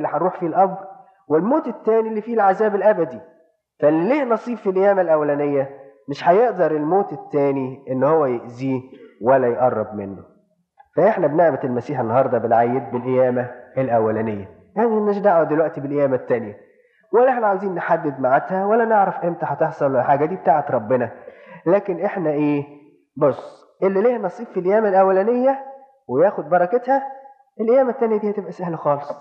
هنروح فيه القبر والموت التاني اللي فيه العذاب الابدي فاللي ليه نصيب في القيامه الاولانيه مش هيقدر الموت التاني ان هو يأذيه ولا يقرب منه فاحنا بنعمة المسيح النهارده بنعيد بالقيامة الأولانية يعني مالناش دعوة دلوقتي بالقيامة التانية ولا احنا عاوزين نحدد ميعادها ولا نعرف امتى هتحصل ولا حاجة دي بتاعت ربنا لكن احنا ايه بص اللي ليه نصيب في القيامة الأولانية وياخد بركتها القيامة التانية دي هتبقى سهلة خالص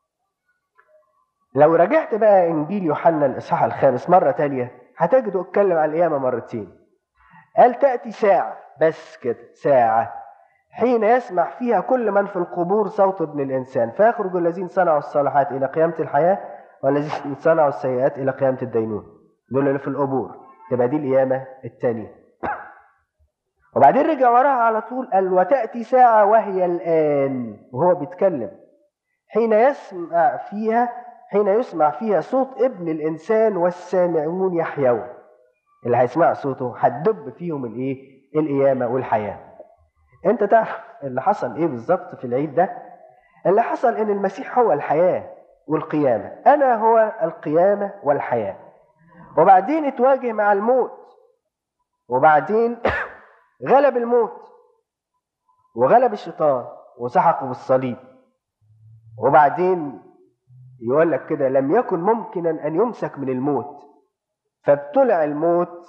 لو رجعت بقى انجيل يوحنا الاصحاح الخامس مره تانية هتجده اتكلم عن القيامه مرتين قال تاتي ساعه بس كده ساعه حين يسمع فيها كل من في القبور صوت ابن الانسان فيخرج الذين صنعوا الصالحات الى قيامه الحياه والذين صنعوا السيئات الى قيامه الدينون دول اللي في القبور تبقى دي القيامه الثانيه وبعدين رجع وراها على طول قال وتاتي ساعه وهي الان وهو بيتكلم حين يسمع فيها حين يسمع فيها صوت ابن الانسان والسامعون يحيون اللي هيسمع صوته هتدب فيهم الايه القيامه والحياه انت تعرف اللي حصل ايه بالظبط في العيد ده اللي حصل ان المسيح هو الحياه والقيامه انا هو القيامه والحياه وبعدين اتواجه مع الموت وبعدين غلب الموت وغلب الشيطان وسحقه بالصليب وبعدين يقول لك كده لم يكن ممكنا ان يمسك من الموت فابتلع الموت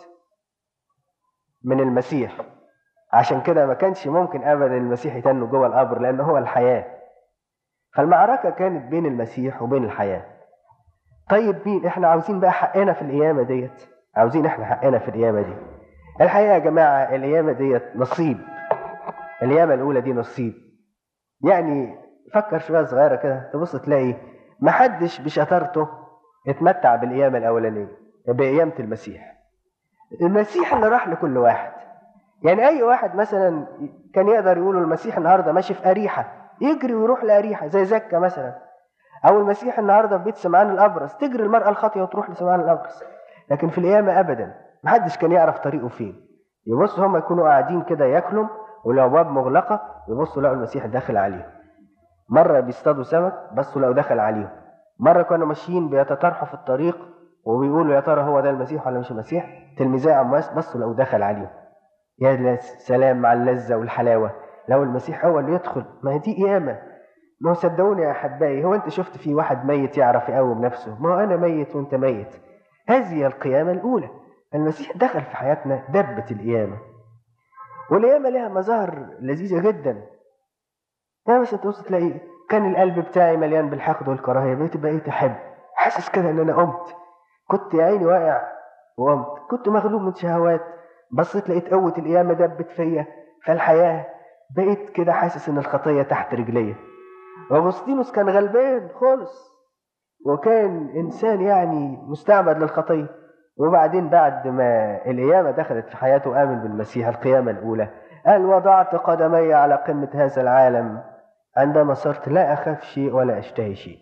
من المسيح عشان كده ما كانش ممكن ابدا المسيح يتنه جوه القبر لان هو الحياه فالمعركه كانت بين المسيح وبين الحياه طيب مين احنا عاوزين بقى حقنا في القيامه ديت عاوزين احنا حقنا في القيامه دي الحقيقه يا جماعه القيامه ديت نصيب القيامه الاولى دي نصيب يعني فكر شويه صغيره كده تبص تلاقي محدش بشطارته اتمتع بالقيامه الاولانيه بقيامه المسيح المسيح اللي راح لكل واحد يعني اي واحد مثلا كان يقدر يقول المسيح النهارده ماشي في اريحه يجري ويروح لاريحه زي زكا مثلا او المسيح النهارده في بيت سمعان الابرص تجري المراه الخاطيه وتروح لسمعان الابرص لكن في القيامه ابدا محدش كان يعرف طريقه فين يبص هم يكونوا قاعدين كده ياكلوا والابواب مغلقه يبصوا لقوا المسيح داخل عليهم مره بيصطادوا سمك بصوا لقوا دخل عليهم مره كانوا ماشيين بيتطرحوا في الطريق وبيقولوا يا ترى هو ده المسيح ولا مش المسيح تلميذي عمواس بصوا لقوا دخل عليهم يا سلام مع اللذه والحلاوه لو المسيح هو اللي يدخل ما هي دي قيامه ما هو صدقوني يا احبائي هو انت شفت في واحد ميت يعرف يقوم نفسه ما هو انا ميت وانت ميت هذه القيامه الاولى المسيح دخل في حياتنا دبه القيامه والقيامه لها مظاهر لذيذه جدا يعني مثلا تبص تلاقي كان القلب بتاعي مليان بالحقد والكراهيه بقيت بقيت احب حاسس كده ان انا قمت كنت يا عيني واقع وقمت كنت مغلوب من شهوات بصيت لقيت قوه القيامه دبت فيا فالحياه بقيت كده حاسس ان الخطيه تحت رجليا واغسطينوس كان غلبان خالص وكان انسان يعني مستعبد للخطيه وبعدين بعد ما القيامه دخلت في حياته امن بالمسيح القيامه الاولى قال وضعت قدمي على قمه هذا العالم عندما صرت لا اخاف شيء ولا اشتهي شيء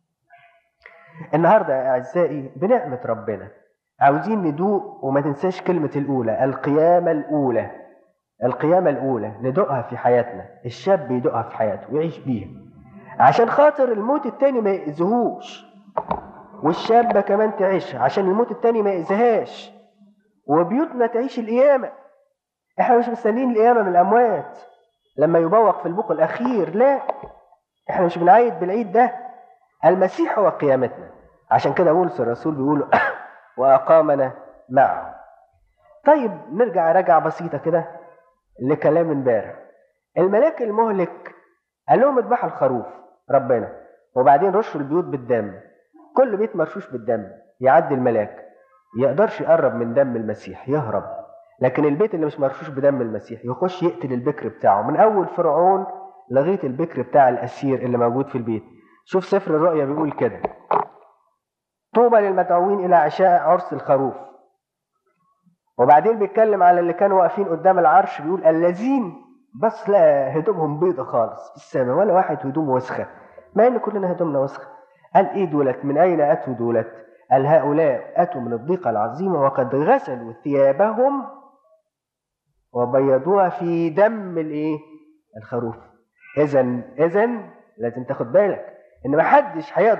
النهارده يا اعزائي بنعمه ربنا عاوزين ندوق وما تنساش كلمه الاولى القيامه الاولى القيامه الاولى ندوقها في حياتنا الشاب يدوقها في حياته ويعيش بيها عشان خاطر الموت التاني ما يأذيهوش والشابة كمان تعيش عشان الموت التاني ما يأذيهاش وبيوتنا تعيش القيامة احنا مش مستنيين القيامة من الأموات لما يبوق في البوق الأخير لا احنا مش بنعيد بالعيد ده المسيح هو قيامتنا عشان كده بولس الرسول بيقول وأقامنا معه طيب نرجع رجعة بسيطة كده لكلام امبارح الملاك المهلك قال لهم اذبحوا الخروف ربنا وبعدين رشوا البيوت بالدم كل بيت مرشوش بالدم يعدي الملاك يقدرش يقرب من دم المسيح يهرب لكن البيت اللي مش مرشوش بدم المسيح يخش يقتل البكر بتاعه من اول فرعون لغايه البكر بتاع الاسير اللي موجود في البيت شوف سفر الرؤيا بيقول كده طوبى للمدعوين الى عشاء عرس الخروف وبعدين بيتكلم على اللي كانوا واقفين قدام العرش بيقول الذين بس لا هدومهم بيضة خالص في السماء ولا واحد هدومه وسخة ما ان كلنا هدومنا وسخة قال ايه دولت من اين اتوا دولت قال هؤلاء اتوا من الضيقة العظيمة وقد غسلوا ثيابهم وبيضوها في دم الايه الخروف اذا اذا لازم تاخد بالك ان ما حدش هيقدر